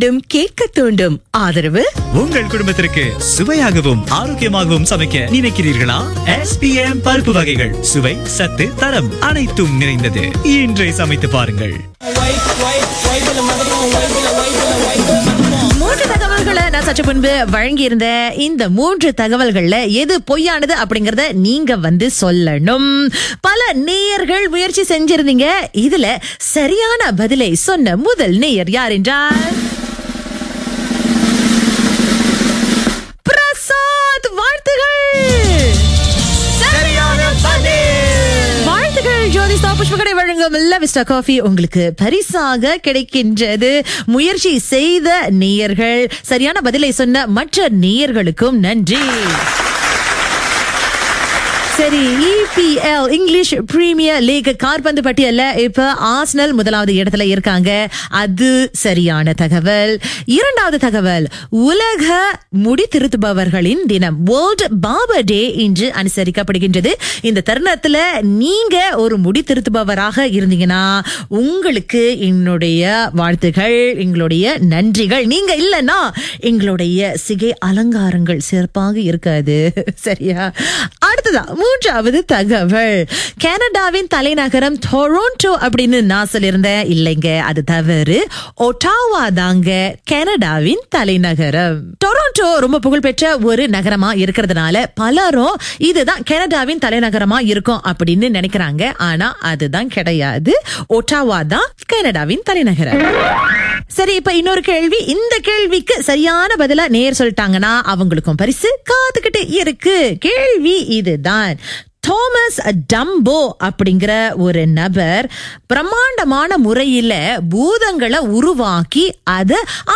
மீண்டும் கேட்க தூண்டும் ஆதரவு உங்கள் குடும்பத்திற்கு சுவையாகவும் ஆரோக்கியமாகவும் சமைக்க நினைக்கிறீர்களா எஸ்பிஎம் பருப்பு வகைகள் சுவை சத்து தரம் அனைத்தும் நிறைந்தது இன்றை சமைத்து பாருங்கள் மூன்று தகவல்களை நான் சற்று முன்பு வழங்கியிருந்த இந்த மூன்று தகவல்கள்ல எது பொய்யானது அப்படிங்கறத நீங்க வந்து சொல்லணும் பல நேயர்கள் முயற்சி செஞ்சிருந்தீங்க இதுல சரியான பதிலை சொன்ன முதல் நேயர் யார் என்றால் பிரசாத் வாழ்த்துகள் வாழ்த்துக்கள் ஜோதி ஸ்டாப் புஷ்பகடை வழங்கும் லவிஸ்டா காஃபி உங்களுக்கு பரிசாக கிடைக்கின்றது முயற்சி செய்த நேயர்கள் சரியான பதிலை சொன்ன மற்ற நேயர்களுக்கும் நன்றி சரி இபிஎல் இங்கிலீஷ் பிரீமியர் லீக் கார்பந்து பட்டியல்ல இப்ப ஆஸ்னல் முதலாவது இடத்துல இருக்காங்க அது சரியான தகவல் இரண்டாவது தகவல் உலக முடி திருத்துபவர்களின் தினம் வேர்ல்ட் பார்பர் டே இன்று அனுசரிக்கப்படுகின்றது இந்த தருணத்துல நீங்க ஒரு முடி திருத்துபவராக இருந்தீங்கன்னா உங்களுக்கு என்னுடைய வாழ்த்துகள் எங்களுடைய நன்றிகள் நீங்க இல்லைன்னா எங்களுடைய சிகை அலங்காரங்கள் சிறப்பாக இருக்காது சரியா அடுத்ததா மூன்றாவது தகவல் கனடாவின் தலைநகரம் டொரோண்டோ அப்படின்னு நான் சொல்லியிருந்தேன் இல்லைங்க அது தவறு ஒட்டாவா தாங்க கனடாவின் தலைநகரம் டொரோண்டோ ரொம்ப புகழ்பெற்ற ஒரு நகரமா இருக்கிறதுனால பலரும் இதுதான் கனடாவின் தலைநகரமா இருக்கும் அப்படின்னு நினைக்கிறாங்க ஆனா அதுதான் கிடையாது ஒட்டாவா தான் கனடாவின் தலைநகரம் சரி இப்ப இன்னொரு கேள்வி இந்த கேள்விக்கு சரியான பதிலா நேர் சொல்லிட்டாங்கன்னா அவங்களுக்கும் பரிசு காத்துக்கிட்டு இருக்கு கேள்வி இதுதான் தோமஸ் டம்போ அப்படிங்கிற ஒரு நபர் பிரம்மாண்டமான முறையில பூதங்களை உருவாக்கி அதை